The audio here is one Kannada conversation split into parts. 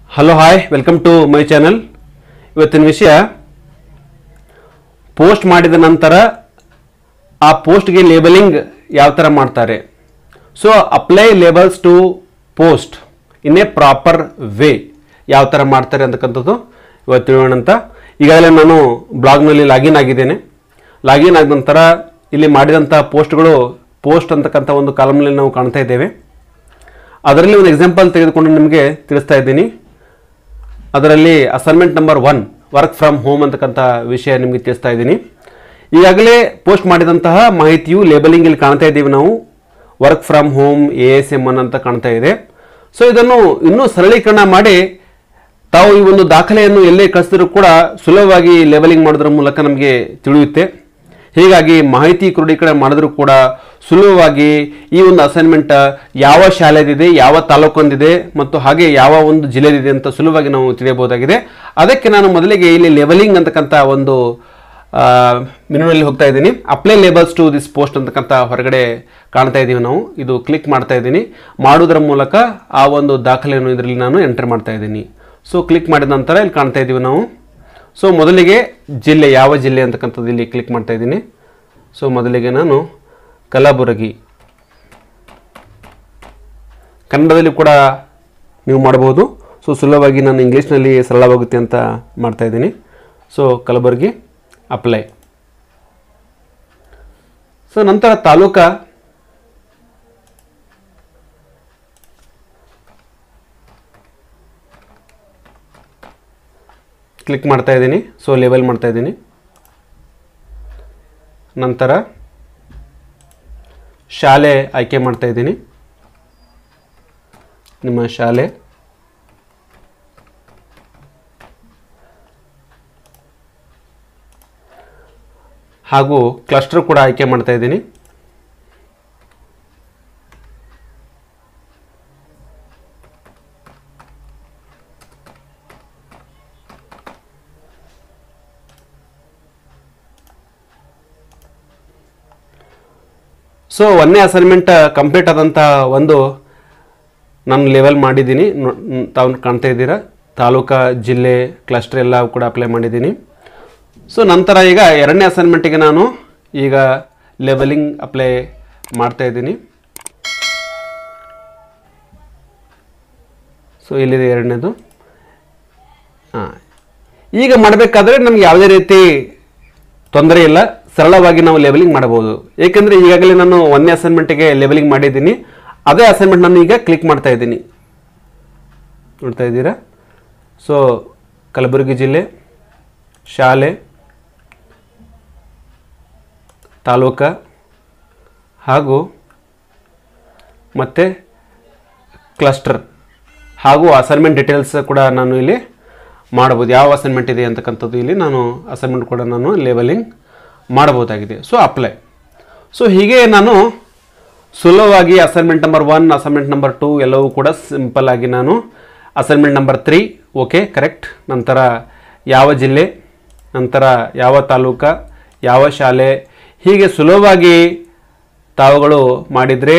hello hi welcome to my channel ಇವತ್ತಿನ ವಿಷಯ ಪೋಸ್ಟ್ ಮಾಡಿದ ನಂತರ ಆ ಪೋಸ್ಟ್ಗೆ ಲೇಬಲಿಂಗ್ ಯಾವ ಥರ ಮಾಡ್ತಾರೆ so apply labels to post in a proper way ಯಾವ ಥರ ಮಾಡ್ತಾರೆ ಅಂತಕ್ಕಂಥದ್ದು ಇವತ್ತು ತಿಳಿಯೋಣ ಅಂತ ಈಗಾಗಲೇ ನಾನು ಬ್ಲಾಗ್ನಲ್ಲಿ ಲಾಗಿನ್ ಆಗಿದ್ದೇನೆ ಲಾಗಿನ್ ಆದ ನಂತರ ಇಲ್ಲಿ ಮಾಡಿದಂಥ ಪೋಸ್ಟ್ಗಳು ಪೋಸ್ಟ್ ಅಂತಕ್ಕಂಥ ಒಂದು ಕಾಲಮ್ನಲ್ಲಿ ನಾವು ಕಾಣ್ತಾ ಇದ್ದೇವೆ ಅದರಲ್ಲಿ ಒಂದು ಎಕ್ಸಾಂಪಲ್ ತೆಗೆದುಕೊಂಡು ನಿಮಗೆ ತಿಳಿಸ್ತಾ ಇದ್ದೀನಿ ಅದರಲ್ಲಿ assignment number one work from home ಅಂತಕ್ಕಂಥ ವಿಷಯ ನಿಮಗೆ ತಿಳಿಸ್ತಾ ಇದ್ದೀನಿ ಈಗಾಗಲೇ ಪೋಸ್ಟ್ ಮಾಡಿದಂತಹ ಮಾಹಿತಿಯು ಲೇಬಲಿಂಗ್ ಇಲ್ಲಿ ಕಾಣ್ತಾ ಇದ್ದೀವಿ ನಾವು work from home A S M ಅನ್ ಅಂತ ಕಾಣ್ತಾ ಇದೆ ಸೊ ಇದನ್ನು ಇನ್ನೂ ಸರಳೀಕರಣ ಮಾಡಿ ತಾವು ಈ ಒಂದು ದಾಖಲೆಯನ್ನು ಎಲ್ಲೇ ಕಳಿಸಿದ್ರು ಕೂಡ ಸುಲಭವಾಗಿ ಲೇಬಲಿಂಗ್ ಮಾಡೋದ್ರ ಮೂಲಕ ನಮಗೆ ತಿಳಿಯುತ್ತೆ ಹೀಗಾಗಿ ಮಾಹಿತಿ ಕ್ರೋಢೀಕರಣ ಮಾಡಿದ್ರೂ ಕೂಡ ಸುಲಭವಾಗಿ ಈ ಒಂದು ಅಸೈನ್ಮೆಂಟ್ ಯಾವ ಶಾಲೆದಿದೆ ಯಾವ ತಾಲೂಕೊಂದಿದೆ ಮತ್ತು ಹಾಗೆ ಯಾವ ಒಂದು ಜಿಲ್ಲೆದಿದೆ ಅಂತ ಸುಲಭವಾಗಿ ನಾವು ತಿಳಿಯಬಹುದಾಗಿದೆ ಅದಕ್ಕೆ ನಾನು ಮೊದಲಿಗೆ ಇಲ್ಲಿ ಲೆವೆಲಿಂಗ್ ಅಂತಕ್ಕಂಥ ಒಂದು ಮೆನುನಲ್ಲಿ ಹೋಗ್ತಾ ಇದ್ದೀನಿ apply labels to this post ಅಂತಕ್ಕಂಥ ಹೊರಗಡೆ ಕಾಣ್ತಾ ಇದ್ದೀವಿ ನಾವು ಇದು ಕ್ಲಿಕ್ ಮಾಡ್ತಾ ಇದ್ದೀನಿ ಮಾಡೋದ್ರ ಮೂಲಕ ಆ ಒಂದು ದಾಖಲೆಯನ್ನು ಇದರಲ್ಲಿ ನಾನು ಎಂಟರ್ ಮಾಡ್ತಾ ಇದ್ದೀನಿ ಸೊ ಕ್ಲಿಕ್ ಮಾಡಿದ ನಂತರ ಇಲ್ಲಿ ಕಾಣ್ತಾ ಇದ್ದೀವಿ ನಾವು ಸೊ ಮೊದಲಿಗೆ ಜಿಲ್ಲೆ ಯಾವ ಜಿಲ್ಲೆ ಅಂತಕ್ಕಂಥದ್ದು ಇಲ್ಲಿ ಕ್ಲಿಕ್ ಮಾಡ್ತಾ ಇದ್ದೀನಿ ಸೊ ಮೊದಲಿಗೆ ನಾನು ಕಲಬುರಗಿ ಕನ್ನಡದಲ್ಲಿ ಕೂಡ ನೀವು ಮಾಡಬಹುದು ಸೊ ಸುಲಭವಾಗಿ ನಾನು ಇಂಗ್ಲೀಷ್ನಲ್ಲಿ ಸರಳವಾಗುತ್ತೆ ಅಂತ ಮಾಡ್ತಾ ಇದ್ದೀನಿ ಸೊ ಕಲಬುರಗಿ ಅಪ್ಲೈ ಸೊ ನಂತರ ತಾಲೂಕಾ ಕ್ಲಿಕ್ ಮಾಡ್ತಾ ಇದ್ದೀನಿ ಸೊ ಲೇಬಲ್ ಮಾಡ್ತಾ ಇದ್ದೀನಿ ನಂತರ ಶಾಲೆ ಆಯ್ಕೆ ಮಾಡ್ತಾ ಇದ್ದೀನಿ ನಿಮ್ಮ ಶಾಲೆ ಹಾಗೂ ಕ್ಲಸ್ಟರ್ ಕೂಡ ಆಯ್ಕೆ ಮಾಡ್ತಾ ಇದ್ದೀನಿ ಸೊ ಒಂದನೇ ಅಸೈನ್ಮೆಂಟ್ ಕಂಪ್ಲೀಟ್ ಆದಂಥ ಒಂದು ನಾನು ಲೆವೆಲ್ ಮಾಡಿದ್ದೀನಿ ನೋ- ನ್- ತಾವು ಕಾಣ್ತಾ ಇದ್ದೀರಾ ತಾಲೂಕಾ ಜಿಲ್ಲೆ ಕ್ಲಸ್ಟರ್ ಎಲ್ಲ ಕೂಡ ಅಪ್ಲೈ ಮಾಡಿದ್ದೀನಿ ಸೊ ನಂತರ ಈಗ ಎರಡನೇ ಅಸೈನ್ಮೆಂಟಿಗೆ ನಾನು ಈಗ ಲೆವೆಲಿಂಗ್ ಅಪ್ಲೈ ಮಾಡ್ತಾ ಇದ್ದೀನಿ ಸೊ ಇಲ್ಲಿದೆ ಎರಡನೇದು ಹಾಂ ಈಗ ಮಾಡಬೇಕಾದ್ರೆ ನಮ್ಗೆ ಯಾವುದೇ ರೀತಿ ತೊಂದರೆ ಇಲ್ಲ ಸರಳವಾಗಿ ನಾವು ಲೆವೆಲಿಂಗ್ ಮಾಡಬಹುದು ಏಕೆಂದರೆ ಈಗಾಗಲೇ ನಾನು ಒಂದನೇ ಅಸೈನ್ಮೆಂಟಿಗೆ ಲೆವೆಲಿಂಗ್ ಮಾಡಿದ್ದೀನಿ ಅದೇ ಅಸೈನ್ಮೆಂಟ್ ನಾನು ಈಗ ಕ್ಲಿಕ್ ಮಾಡ್ತಾ ಇದ್ದೀನಿ ನೋಡ್ತಾ ಇದ್ದೀರಾ ಸೊ ಕಲಬುರಗಿ ಜಿಲ್ಲೆ ಶಾಲೆ ತಾಲೂಕ ಹಾಗೂ ಮತ್ತು ಕ್ಲಸ್ಟರ್ ಹಾಗೂ ಅಸೈನ್ಮೆಂಟ್ ಡೀಟೇಲ್ಸ್ ಕೂಡ ನಾನು ಇಲ್ಲಿ ಮಾಡ್ಬೋದು ಯಾವ ಅಸೈನ್ಮೆಂಟ್ ಇದೆ ಅಂತಕ್ಕಂಥದ್ದು ಇಲ್ಲಿ ನಾನು ಅಸೈನ್ಮೆಂಟ್ ಕೂಡ ನಾನು ಲೇಬಲಿಂಗ್ ಮಾಡಬಹುದಾಗಿದೆ ಸೊ ಅಪ್ಲೈ ಸೊ ಹೀಗೆ ನಾನು ಸುಲಭವಾಗಿ assignment number one assignment number two ಎಲ್ಲವೂ ಕೂಡ ಸಿಂಪಲ್ ಆಗಿ ನಾನು assignment number three okay correct ನಂತರ ಯಾವ ಜಿಲ್ಲೆ ನಂತರ ಯಾವ ತಾಲೂಕ ಯಾವ ಶಾಲೆ ಹೀಗೆ ಸುಲಭವಾಗಿ ತಾವುಗಳು ಮಾಡಿದರೆ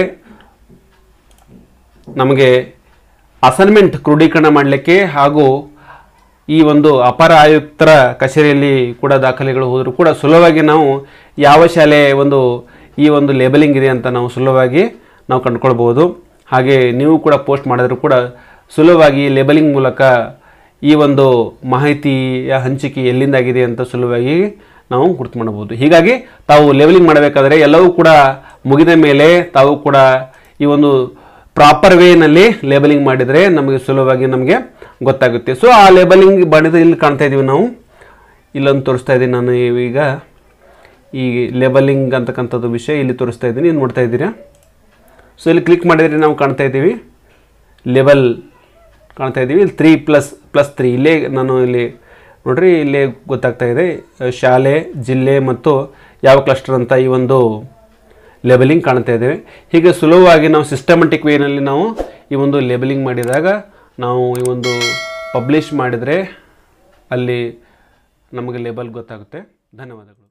ನಮಗೆ ಅಸೈನ್ಮೆಂಟ್ ಕ್ರೋಢೀಕರಣ ಮಾಡಲಿಕ್ಕೆ ಹಾಗೂ ಈ ಒಂದು ಅಪರ ಆಯುಕ್ತರ ಕಚೇರಿಯಲ್ಲಿ ಕೂಡ ದಾಖಲೆಗಳು ಹೋದರೂ ಕೂಡ ಸುಲಭವಾಗಿ ನಾವು ಯಾವ ಶಾಲೆ ಒಂದು ಈ ಒಂದು ಲೇಬಲಿಂಗ್ ಇದೆ ಅಂತ ನಾವು ಸುಲಭವಾಗಿ ನಾವು ಕಂಡುಕೊಳ್ಬೋದು ಹಾಗೆ ನೀವು ಕೂಡ ಪೋಸ್ಟ್ ಮಾಡಿದ್ರು ಕೂಡ ಸುಲಭವಾಗಿ ಲೇಬಲಿಂಗ್ ಮೂಲಕ ಈ ಒಂದು ಮಾಹಿತಿಯ ಹಂಚಿಕೆ ಎಲ್ಲಿಂದಾಗಿದೆ ಅಂತ ಸುಲಭವಾಗಿ ನಾವು ಗುರ್ತು ಮಾಡಬಹುದು ಹೀಗಾಗಿ ತಾವು ಲೆವೆಲಿಂಗ್ ಮಾಡಬೇಕಾದ್ರೆ ಎಲ್ಲವೂ ಕೂಡ ಮುಗಿದ ಮೇಲೆ ತಾವು ಕೂಡ ಈ ಒಂದು ಪ್ರಾಪರ್ ವೇನಲ್ಲಿ ಲೇಬಲಿಂಗ್ ಮಾಡಿದರೆ ನಮಗೆ ಸುಲಭವಾಗಿ ನಮಗೆ ಗೊತ್ತಾಗುತ್ತೆ ಸೊ ಆ ಲೇಬಲಿಂಗ್ ಮಾಡಿದ ಇಲ್ಲಿ ಕಾಣ್ತಾ ಇದ್ದೀವಿ ನಾವು ಇಲ್ಲೊಂದು ತೋರಿಸ್ತಾ ಇದ್ದೀನಿ ನಾನು ಈಗ ಈ ಲೇಬಲಿಂಗ್ ಅಂತಕ್ಕಂಥದ್ದು ವಿಷಯ ಇಲ್ಲಿ ತೋರಿಸ್ತಾ ಇದ್ದೀನಿ ಇದು ನೋಡ್ತಾ ಇದ್ದೀರಾ ಸೊ ಇಲ್ಲಿ ಕ್ಲಿಕ್ ಮಾಡಿದರೆ ನಾವು ಕಾಣ್ತಾ ಇದ್ದೀವಿ ಲೆವೆಲ್ ಕಾಣ್ತಾ ಇದ್ದೀವಿ ಇಲ್ಲಿ ತ್ರೀ ಪ್ಲಸ್ ಪ್ಲಸ್ ತ್ರೀ ಇಲ್ಲೇ ನಾನು ಇಲ್ಲಿ ನೋಡ್ರಿ ಇಲ್ಲೇ ಗೊತ್ತಾಗ್ತಾ ಇದೆ ಶಾಲೆ ಜಿಲ್ಲೆ ಮತ್ತು ಯಾವ ಕ್ಲಸ್ಟರ್ ಅಂತ ಈ ಒಂದು ಲೆಬಲಿಂಗ್ ಕಾಣ್ತಾ ಇದ್ದೇವೆ ಹೀಗೆ ಸುಲಭವಾಗಿ ನಾವು ಸಿಸ್ಟಮೆಟಿಕ್ ವೇನಲ್ಲಿ ನಾವು ಈ ಒಂದು ಲೇಬಲಿಂಗ್ ಮಾಡಿದಾಗ ನಾವು ಈ ಒಂದು ಪಬ್ಲಿಷ್ ಮಾಡಿದರೆ ಅಲ್ಲಿ ನಮಗೆ ಲೇಬಲ್ ಗೊತ್ತಾಗುತ್ತೆ ಧನ್ಯವಾದಗಳು